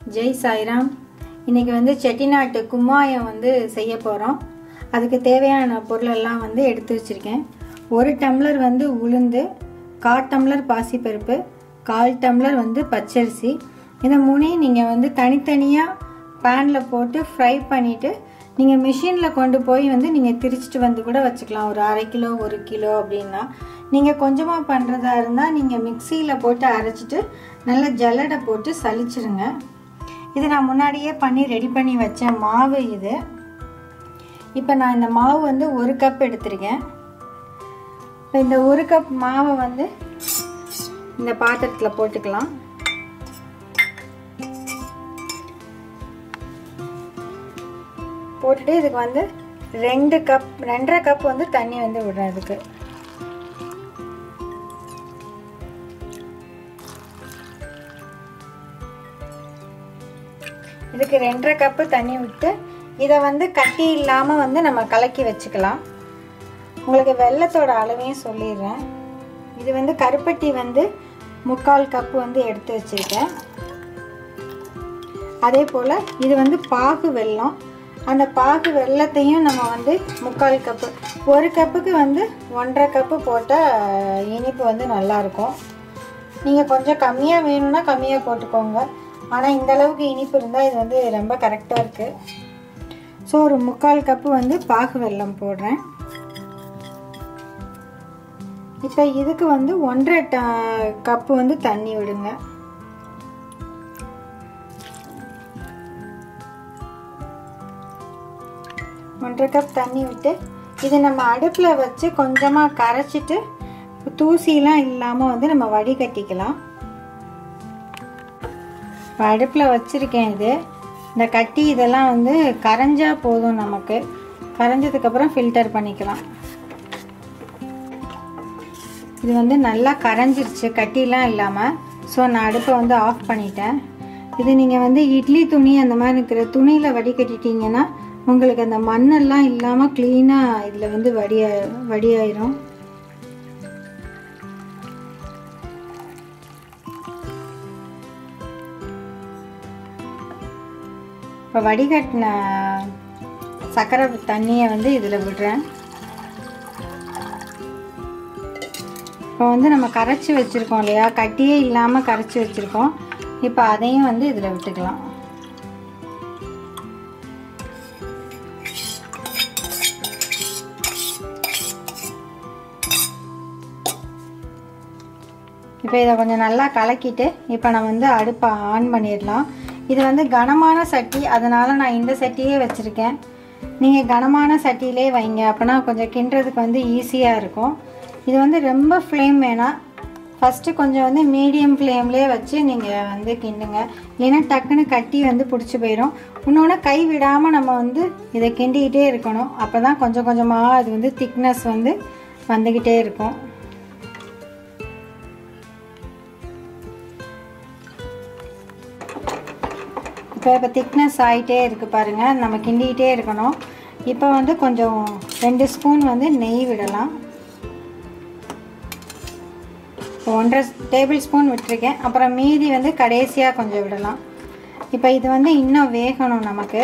ஜெய் சாய்ராம் இன்னைக்கு வந்து செட்டிநாட்டு கும்மாயம் வந்து செய்ய போகிறோம் அதுக்கு தேவையான பொருளெல்லாம் வந்து எடுத்து வச்சுருக்கேன் ஒரு டம்ளர் வந்து உளுந்து கால் டம்ளர் பாசிப்பருப்பு கால் டம்ளர் வந்து பச்சரிசி இதை மூணையும் நீங்கள் வந்து தனித்தனியாக பேனில் போட்டு ஃப்ரை பண்ணிவிட்டு நீங்கள் மிஷினில் கொண்டு போய் வந்து நீங்கள் திரிச்சிட்டு வந்து கூட வச்சுக்கலாம் ஒரு அரை கிலோ ஒரு கிலோ அப்படின்னா நீங்கள் கொஞ்சமாக பண்ணுறதா இருந்தால் நீங்கள் மிக்சியில் போட்டு அரைச்சிட்டு நல்லா ஜல்லடை போட்டு சலிச்சிருங்க இது நான் முன்னாடியே பண்ணி ரெடி பண்ணி வச்ச மாவு இது இப்போ நான் இந்த மாவு வந்து ஒரு கப் எடுத்திருக்கேன் இப்போ இந்த ஒரு கப் மாவை வந்து இந்த பாத்திரத்தில் போட்டுக்கலாம் போட்டுட்டு இதுக்கு வந்து ரெண்டு கப் ரெண்டரை கப் வந்து தண்ணி வந்து விடுறேன் இதுக்கு இதுக்கு ரெண்டரை கப்பு தண்ணி விட்டு இதை வந்து கட்டி இல்லாமல் வந்து நம்ம கலக்கி வச்சுக்கலாம் உங்களுக்கு வெள்ளத்தோட அளவையும் சொல்லிடுறேன் இது வந்து கருப்பட்டி வந்து முக்கால் கப்பு வந்து எடுத்து வச்சுருக்கேன் அதே போல் இது வந்து பாகு வெல்லம் அந்த பாகு வெள்ளத்தையும் நம்ம வந்து முக்கால் கப்பு ஒரு கப்புக்கு வந்து ஒன்றரை கப்பு போட்டால் இனிப்பு வந்து நல்லாயிருக்கும் நீங்கள் கொஞ்சம் கம்மியாக வேணும்னா கம்மியாக போட்டுக்கோங்க ஆனால் இந்த அளவுக்கு இனிப்பு இருந்தால் இது வந்து ரொம்ப கரெக்டாக இருக்குது ஸோ ஒரு முக்கால் கப்பு வந்து பாகு வெல்லம் போடுறேன் இப்போ இதுக்கு வந்து ஒன்றரை ட கப்பு வந்து தண்ணி விடுங்க ஒன்றரை கப் தண்ணி விட்டு இது நம்ம அடுப்பில் வச்சு கொஞ்சமாக கரைச்சிட்டு தூசிலாம் இல்லாமல் வந்து நம்ம வடிகட்டிக்கலாம் இப்போ அடுப்பில் வச்சுருக்கேன் இது இந்த கட்டி இதெல்லாம் வந்து கரைஞ்சா போதும் நமக்கு கரைஞ்சதுக்கப்புறம் ஃபில்டர் பண்ணிக்கலாம் இது வந்து நல்லா கரைஞ்சிருச்சு கட்டிலாம் இல்லாமல் ஸோ நான் அடுப்பை வந்து ஆஃப் பண்ணிட்டேன் இது நீங்கள் வந்து இட்லி துணி அந்த மாதிரி இருக்கிற துணியில் வடிகட்டிட்டீங்கன்னா உங்களுக்கு அந்த மண்ணெல்லாம் இல்லாமல் க்ளீனாக இதில் வந்து வடியா வடியாயிரும் இப்போ வடிகட்டின சர்க்கரை தண்ணியை வந்து இதில் விடுறேன் இப்போ வந்து நம்ம கரைச்சி வச்சுருக்கோம் இல்லையா கட்டியே இல்லாமல் கரைச்சி வச்சுருக்கோம் இப்போ அதையும் வந்து இதில் விட்டுக்கலாம் இப்போ இதை கொஞ்சம் நல்லா கலக்கிட்டு இப்போ நான் வந்து அடுப்பை ஆன் பண்ணிடலாம் இது வந்து கனமான சட்டி அதனால் நான் இந்த சட்டியே வச்சுருக்கேன் நீங்கள் கனமான சட்டியிலே வைங்க அப்போனா கொஞ்சம் கிண்டுறதுக்கு வந்து ஈஸியாக இருக்கும் இது வந்து ரொம்ப ஃப்ளேம் வேணாம் ஃபஸ்ட்டு கொஞ்சம் வந்து மீடியம் ஃப்ளேம்லேயே வச்சு நீங்கள் வந்து கிண்டுங்க இல்லைன்னா டக்குன்னு கட்டி வந்து பிடிச்சி போயிடும் இன்னொன்று கை விடாமல் நம்ம வந்து இதை கிண்டிக்கிட்டே இருக்கணும் அப்போ தான் கொஞ்சம் கொஞ்சமாக அது வந்து திக்னஸ் வந்து வந்துக்கிட்டே இருக்கும் இப்போ இப்போ திக்னஸ் ஆகிட்டே இருக்குது பாருங்கள் நம்ம கிண்டிக்கிட்டே இருக்கணும் இப்போ வந்து கொஞ்சம் ரெண்டு ஸ்பூன் வந்து நெய் விடலாம் ஒன்றரை டேபிள் ஸ்பூன் விட்டுருக்கேன் அப்புறம் மீதி வந்து கடைசியாக கொஞ்சம் விடலாம் இப்போ இது வந்து இன்னும் வேகணும் நமக்கு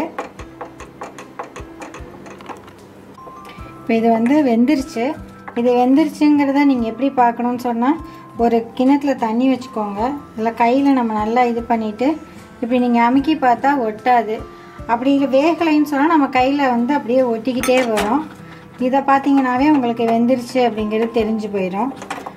இப்போ இது வந்து வெந்துருச்சு இது வெந்துருச்சுங்கிறத நீங்கள் எப்படி பார்க்கணுன்னு சொன்னால் ஒரு கிணத்துல தண்ணி வச்சுக்கோங்க இல்லை கையில் நம்ம நல்லா இது பண்ணிவிட்டு இப்படி நீங்கள் அமுக்கி பார்த்தா ஒட்டாது அப்படி வேகலைன்னு சொன்னால் நம்ம கையில் வந்து அப்படியே ஒட்டிக்கிட்டே வரும் இதை பார்த்தீங்கன்னாவே உங்களுக்கு வெந்துருச்சு அப்படிங்கிறது தெரிஞ்சு போயிடும்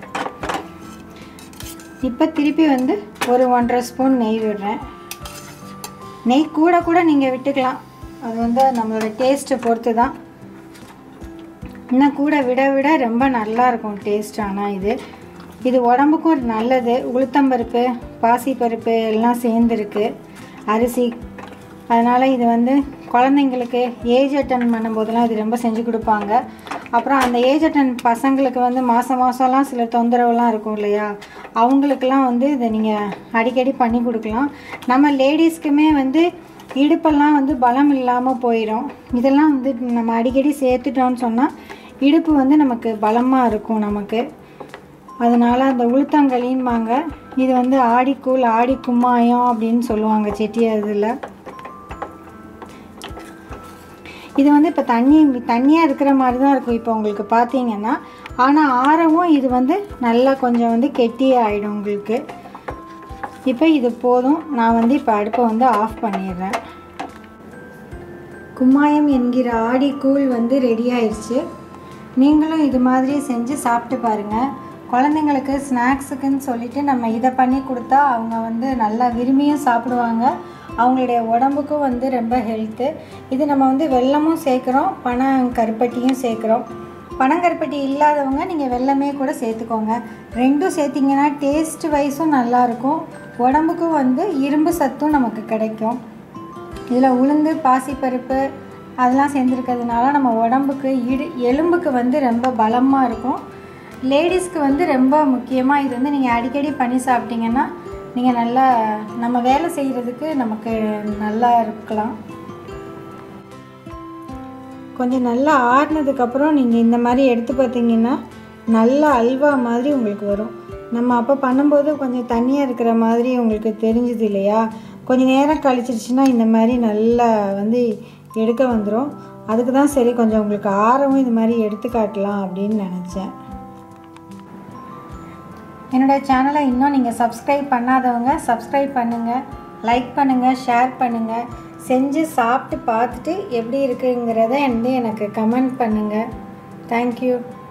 இப்போ திருப்பி வந்து ஒரு ஒன்றரை ஸ்பூன் நெய் விடுறேன் நெய் கூட கூட நீங்கள் விட்டுக்கலாம் அது வந்து நம்மளோட டேஸ்ட்டை பொறுத்து தான் இன்னும் கூட விட விட ரொம்ப நல்லா இருக்கும் டேஸ்ட் ஆனால் இது இது உடம்புக்கும் நல்லது உளுத்தம்பருப்பு பாசிப்பருப்பு எல்லாம் சேர்ந்துருக்கு அரிசி அதனால் இது வந்து குழந்தைங்களுக்கு ஏஜ் அட்டன் பண்ணும்போதெல்லாம் இது ரொம்ப செஞ்சு கொடுப்பாங்க அப்புறம் அந்த ஏஜ் அட்டன் பசங்களுக்கு வந்து மாதம் மாதம்லாம் சில தொந்தரவுலாம் இருக்கும் இல்லையா அவங்களுக்கெல்லாம் வந்து இதை நீங்கள் அடிக்கடி பண்ணி கொடுக்கலாம் நம்ம லேடிஸ்க்குமே வந்து இடுப்பெல்லாம் வந்து பலம் இல்லாமல் போயிடும் இதெல்லாம் வந்து நம்ம அடிக்கடி சேர்த்துட்டோம்னு சொன்னால் இடுப்பு வந்து நமக்கு பலமாக இருக்கும் நமக்கு அதனால் அந்த உளுத்தங்களின்பாங்க இது வந்து ஆடிக்கூழ் ஆடி கும்மாயம் அப்படின்னு சொல்லுவாங்க செட்டியார் இதில் இது வந்து இப்போ தண்ணி தண்ணியாக இருக்கிற மாதிரி தான் இருக்கும் இப்போ உங்களுக்கு பார்த்தீங்கன்னா ஆனால் ஆறவும் இது வந்து நல்லா கொஞ்சம் வந்து கெட்டியாக ஆகிடும் உங்களுக்கு இப்போ இது போதும் நான் வந்து இப்போ அடுப்பை வந்து ஆஃப் பண்ணிடுறேன் கும்மாயம் என்கிற ஆடி கூழ் வந்து ரெடி ஆயிடுச்சு நீங்களும் இது மாதிரி செஞ்சு சாப்பிட்டு பாருங்கள் குழந்தைங்களுக்கு ஸ்நாக்ஸுக்குன்னு சொல்லிட்டு நம்ம இதை பண்ணி கொடுத்தா அவங்க வந்து நல்லா விரும்பியும் சாப்பிடுவாங்க அவங்களுடைய உடம்புக்கும் வந்து ரொம்ப ஹெல்த்து இது நம்ம வந்து வெல்லமும் சேர்க்குறோம் பனங்கருப்பட்டியும் சேர்க்குறோம் பனங்கருப்பட்டி இல்லாதவங்க நீங்கள் வெல்லமே கூட சேர்த்துக்கோங்க ரெண்டும் சேர்த்திங்கன்னா டேஸ்ட் வைஸும் நல்லாயிருக்கும் உடம்புக்கும் வந்து இரும்பு சத்தும் நமக்கு கிடைக்கும் இதில் உளுந்து பாசிப்பருப்பு அதெல்லாம் சேர்ந்துருக்கிறதுனால நம்ம உடம்புக்கு இடு எலும்புக்கு வந்து ரொம்ப பலமாக இருக்கும் லேடிஸ்க்கு வந்து ரொம்ப முக்கியமாக இது வந்து நீங்கள் அடிக்கடி பண்ணி சாப்பிட்டீங்கன்னா நீங்கள் நல்லா நம்ம வேலை செய்கிறதுக்கு நமக்கு நல்லா இருக்கலாம் கொஞ்சம் நல்லா ஆறுனதுக்கப்புறம் நீங்கள் இந்த மாதிரி எடுத்து பார்த்தீங்கன்னா நல்ல அல்வா மாதிரி உங்களுக்கு வரும் நம்ம அப்போ பண்ணும்போது கொஞ்சம் தண்ணியாக இருக்கிற மாதிரி உங்களுக்கு தெரிஞ்சுது இல்லையா கொஞ்சம் நேரம் கழிச்சிருச்சுன்னா இந்த மாதிரி நல்லா வந்து எடுக்க வந்துடும் அதுக்கு தான் சரி கொஞ்சம் உங்களுக்கு ஆரவும் இது மாதிரி எடுத்து காட்டலாம் அப்படின்னு நினச்சேன் என்னோடய சேனலை இன்னும் நீங்கள் சப்ஸ்கிரைப் பண்ணாதவங்க சப்ஸ்கிரைப் பண்ணுங்கள் லைக் பண்ணுங்கள் ஷேர் பண்ணுங்கள் செஞ்சு சாப்பிட்டு பார்த்துட்டு எப்படி இருக்குங்கிறத வந்து எனக்கு கமெண்ட் பண்ணுங்கள் தேங்க்யூ